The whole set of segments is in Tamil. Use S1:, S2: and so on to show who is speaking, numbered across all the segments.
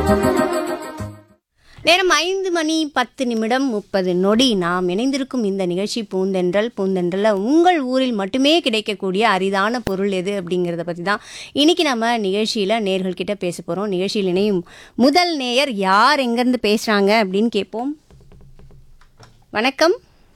S1: நேரம் ஐந்து மணி பத்து நிமிடம் முப்பது நொடி நாம் இணைந்திருக்கும் இந்த நிகழ்ச்சி பூந்தென்றல் பூந்தென்றல்ல உங்கள் ஊரில் மட்டுமே கிடைக்கக்கூடிய அரிதான பொருள் எது அப்படிங்கிறத பற்றி தான் இன்னைக்கு நம்ம நிகழ்ச்சியில் நேர்கள் கிட்ட பேச போகிறோம் நிகழ்ச்சியில் இணையும் முதல் நேயர் யார் எங்கேருந்து பேசுகிறாங்க அப்படின்னு கேட்போம் வணக்கம்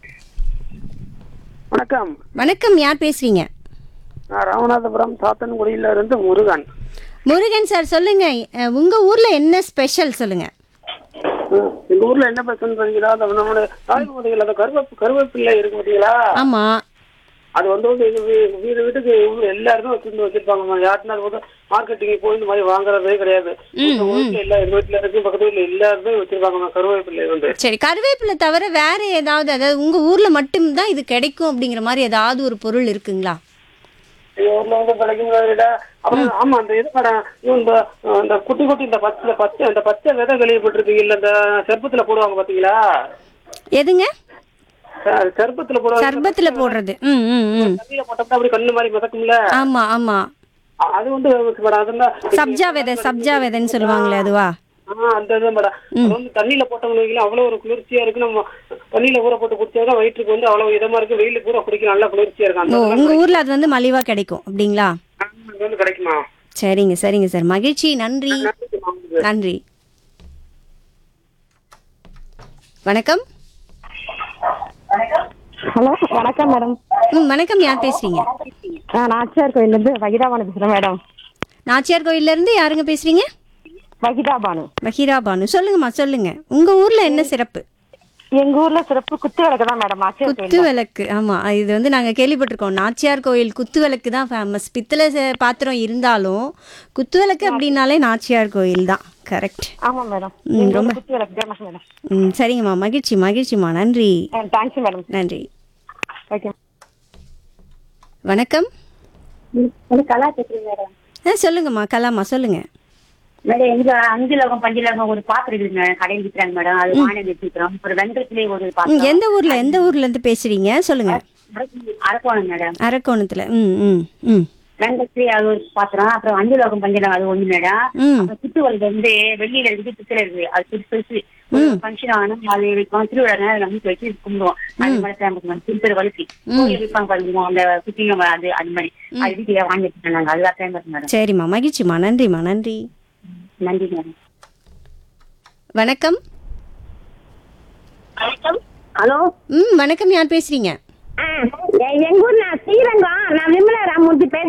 S2: வணக்கம்
S1: வணக்கம் யார் பேசுறீங்க
S2: நான் ராமநாதபுரம் சாத்தன்குடியில இருந்து முருகன்
S1: முருகன் சார் சொல்லுங்க அஹ், உங்க ஊர்ல என்ன ஸ்பெஷல் சொல்லுங்க
S2: ம், எங்க ஊர்ல என்ன பிரச்சனை பார்த்தீங்களா அந்த நம்மளுடைய தாய் பார்த்தீங்களா அந்த கருவேப்பு கருவேப்பிள்ளை இருக்கு பார்த்தீங்களா
S1: ஆமா
S2: அது வந்து வந்து எங்க வீ- வீடு வீட்டுக்கு ஊர்ல எல்லாருமே வச்சிருந்து வச்சிருப்பாங்க யாருன்னா அது வந்து மார்க்கெட்டிங் போய் இந்த மாதிரி வாங்குறதே கிடையாது எங்க வீட்டுல எல்லா எங்க வீட்டுல இருக்கு பக்கத்து வீட்டுல எல்லாருமே வச்சிருப்பாங்க கருவேப்பிள்ளை வந்து
S1: சரி கருவேப்பிலை தவிர வேற ஏதாவது அதாவது உங்க ஊர்ல மட்டும்தான் இது கிடைக்கும் அப்படிங்கிற மாதிரி ஏதாவது ஒரு பொருள் இருக்குங்களா
S2: எங்க ஊர்ல வந்து கிடைக்கும் விட அப்புறம் ஆமா அந்த இது மேடம் இந்த இந்த குட்டி குட்டி இந்த பச்சை பச்சை இந்த பச்சை விதை கேள்விப்பட்டிருக்கீங்கல்ல இந்த செருப்பத்துல போடுவாங்க பாத்தீங்களா
S1: எதுங்க
S2: ச- சர்பத்துல போடுவாங்க
S1: சர்பத்துல போடுறது ம் ம் ம்
S2: தண்ணியில போட்டோம்னா அப்படி கண்ணு மாதிரி மிதக்கும்ல
S1: ஆமா ஆமா
S2: அ- அது வந்து மேடம் அதெல்லாம்
S1: சப்ஜா விதை சப்ஜா விதைன்னு சொல்லுவாங்களே அதுவா
S2: ஆ அந்த இது மேடம் அது வந்து தண்ணியில போட்டோம்னு அவ்வளவு ஒரு குளிர்ச்சியா இருக்கு நம்ம தண்ணியில ஊற போட்டு குடிச்சாதான் வயிற்றுக்கு வந்து அவ்வளவு இதமா இருக்கு வெயில பூரா குடிக்க நல்லா குளிர்ச்சியா இருக்கு
S1: ஓ
S2: அந்த
S1: உங்க ஊர்ல அது வந்து மலிவா கிடைக்கும் அப்படிங்களா
S2: அது வந்து கிடைக்குமா
S1: சரிங்க சரிங்க சார் மகிழ்ச்சி நன்றி
S2: நன்றிம்மா உங்களுக்கு.
S1: நன்றி வணக்கம்
S3: ஹலோ வணக்கம் மேடம்
S1: ம் வணக்கம் யார் பேசுறீங்க
S3: நான் நாச்சியார் கோயிலேருந்து வகிதாபானு பேசுகிறேன் மேடம்
S1: நாச்சியார் கோயில்ல இருந்து யாருங்க பேசுறீங்க
S3: வகிதாபானு
S1: மஹிரா பானு சொல்லுங்கம்மா சொல்லுங்க உங்க ஊர்ல என்ன சிறப்பு
S3: எங்க ஊர்ல சிறப்பு குத்து விளக்கு தான் மேடம் நாச்சியார்
S1: குத்து
S3: கோயில்
S1: விளக்கு ஆமா இது வந்து நாங்க கேள்விப்பட்டிருக்கோம் நாச்சியார் கோயில் குத்து விளக்கு தான் ஃபேமஸ் பித்தளை ச- பாத்திரம் இருந்தாலும் குத்து விளக்கு அப்படின்னாலே நாச்சியார் கோயில் தான் கரெக்ட்
S3: ஆமா மேடம்
S1: ம்,
S3: எங்க
S1: ரொம்ப-
S3: ஊர்ல குத்து விளக்கு ஃபேமஸ் மேடம்
S1: ம் சரிங்கம்மா மகிழ்ச்சி மகிழ்ச்சிம்மா நன்றி
S3: தேங்க்ஸ் மேடம்
S1: நன்றி
S3: ஓகே
S1: வணக்கம்
S3: கலா பேசுறேன் மேடம்
S1: ஆ சொல்லுங்கம்மா கலாமா சொல்லுங்க
S3: மேடம் எங்க அஞ்சு லோகம் பஞ்சு லோகம் ஒரு பாத்திரம் இருக்குங்க கடையில் விற்கிறாங்க மேடம் அது வாங்கி வச்சுக்கிறோம் ஒரு வெங்கத்திலே ஒரு
S1: ம்,
S3: பாத்திரம்
S1: எந்த ஊர்ல எந்த ஊர்ல இருந்து பேசுறீங்க சொல்லுங்க
S3: அரக்கோணம் மேடம்
S1: அரக்கோணத்துல ம் ம் ம்
S3: வெங்கத்திலே அது ஒரு பாத்திரம் அப்புறம் அஞ்சு லோகம் பஞ்சு லோகம் அது ஒண்ணு மேடம்
S1: ம்
S3: அப்புறம் குத்துவல் வந்து வெள்ளியில இருக்கு பித்தளை இருக்கு அது பெருசு பெருசு ஒரு ஃபங்க்ஷன் ஆனா அது வைப்போம் திருவிழா அது நம்பிக்கை வச்சு கும்பிடுவோம் அது மாதிரி ஃபேமஸ் மேம் திருப்பதி வலிக்கு கோயில் விற்பாங்க பாருங்க அந்த குட்டிங்க அது அது மாதிரி அது வீட்டுல வாங்கி வச்சுட்டோம் நாங்க அதுதான் ஃபேமஸ் மேடம்
S1: சரிம்மா மகிழ்ச்சிம்மா நன்றிம்மா நன்றி
S3: நன்றி மேடம்
S1: வணக்கம்
S3: ஹலோ
S1: ம் வணக்கம் யார் பேசுறீங்க
S3: எங்க ஊர் நான் ஸ்ரீரங்கம் நான் விமலா ராமூர்த்தி பேசுறேன்